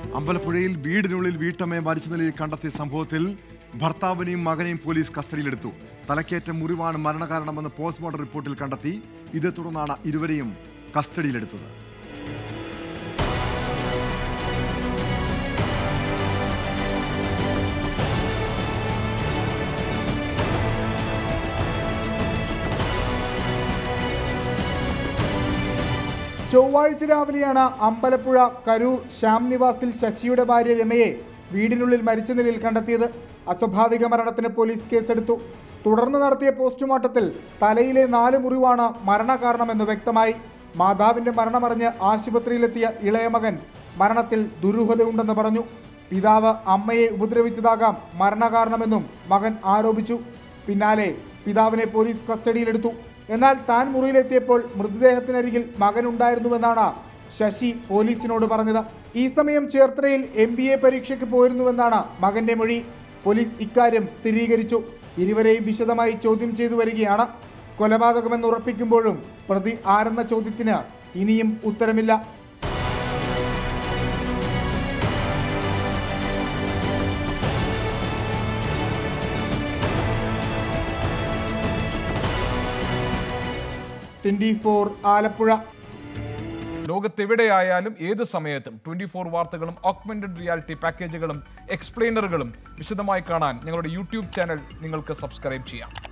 അമ്പലപ്പുഴയിൽ വീടിനുള്ളിൽ വീട്ടമ്മയെ മരിച്ച നിലയിൽ കണ്ടെത്തിയ സംഭവത്തിൽ ഭർത്താവിനെയും മകനെയും പോലീസ് കസ്റ്റഡിയിലെടുത്തു തലക്കേറ്റ മുറിവാണ് മരണകാരണമെന്ന് പോസ്റ്റ്മോർട്ടം റിപ്പോർട്ടിൽ കണ്ടെത്തി ഇതേ തുടർന്നാണ് ഇരുവരെയും കസ്റ്റഡിയിലെടുത്തത് ചൊവ്വാഴ്ച രാവിലെയാണ് അമ്പലപ്പുഴ കരൂർ ശ്യാം നിവാസിൽ ശശിയുടെ ഭാര്യ രമയെ വീടിനുള്ളിൽ മരിച്ച നിലയിൽ കണ്ടെത്തിയത് അസ്വാഭാവിക മരണത്തിന് പോലീസ് കേസെടുത്തു തുടർന്ന് നടത്തിയ പോസ്റ്റ്മോർട്ടത്തിൽ തലയിലെ നാല് മുറിവാണ് മരണകാരണമെന്ന് വ്യക്തമായി മാതാവിന്റെ മരണമറിഞ്ഞ് ആശുപത്രിയിലെത്തിയ ഇളയ മകൻ മരണത്തിൽ ദുരൂഹതയുണ്ടെന്ന് പറഞ്ഞു പിതാവ് അമ്മയെ ഉപദ്രവിച്ചതാകാം മരണകാരണമെന്നും മകൻ ആരോപിച്ചു പിന്നാലെ പിതാവിനെ പോലീസ് കസ്റ്റഡിയിലെടുത്തു എന്നാൽ താൻ മുറിയിലെത്തിയപ്പോൾ മൃതദേഹത്തിനരികിൽ മകനുണ്ടായിരുന്നുവെന്നാണ് ശശി പോലീസിനോട് പറഞ്ഞത് ഈ സമയം ചേർത്തലയിൽ എം ബി എ പരീക്ഷയ്ക്ക് പോയിരുന്നുവെന്നാണ് മകന്റെ മൊഴി പോലീസ് ഇക്കാര്യം സ്ഥിരീകരിച്ചു ഇരുവരെയും വിശദമായി ചോദ്യം ചെയ്തു വരികയാണ് കൊലപാതകമെന്ന് ഉറപ്പിക്കുമ്പോഴും പ്രതി ആരെന്ന ചോദ്യത്തിന് ഇനിയും ഉത്തരമില്ല ട്വന്റി ഫോർ ആലപ്പുഴ ലോകത്തെവിടെയായാലും ഏത് സമയത്തും ട്വന്റി ഫോർ വാർത്തകളും ഓഗ്മെന്റഡ് റിയാലിറ്റി പാക്കേജുകളും എക്സ്പ്ലെയിനറുകളും വിശദമായി കാണാൻ ഞങ്ങളുടെ യൂട്യൂബ് ചാനൽ നിങ്ങൾക്ക് സബ്സ്ക്രൈബ് ചെയ്യാം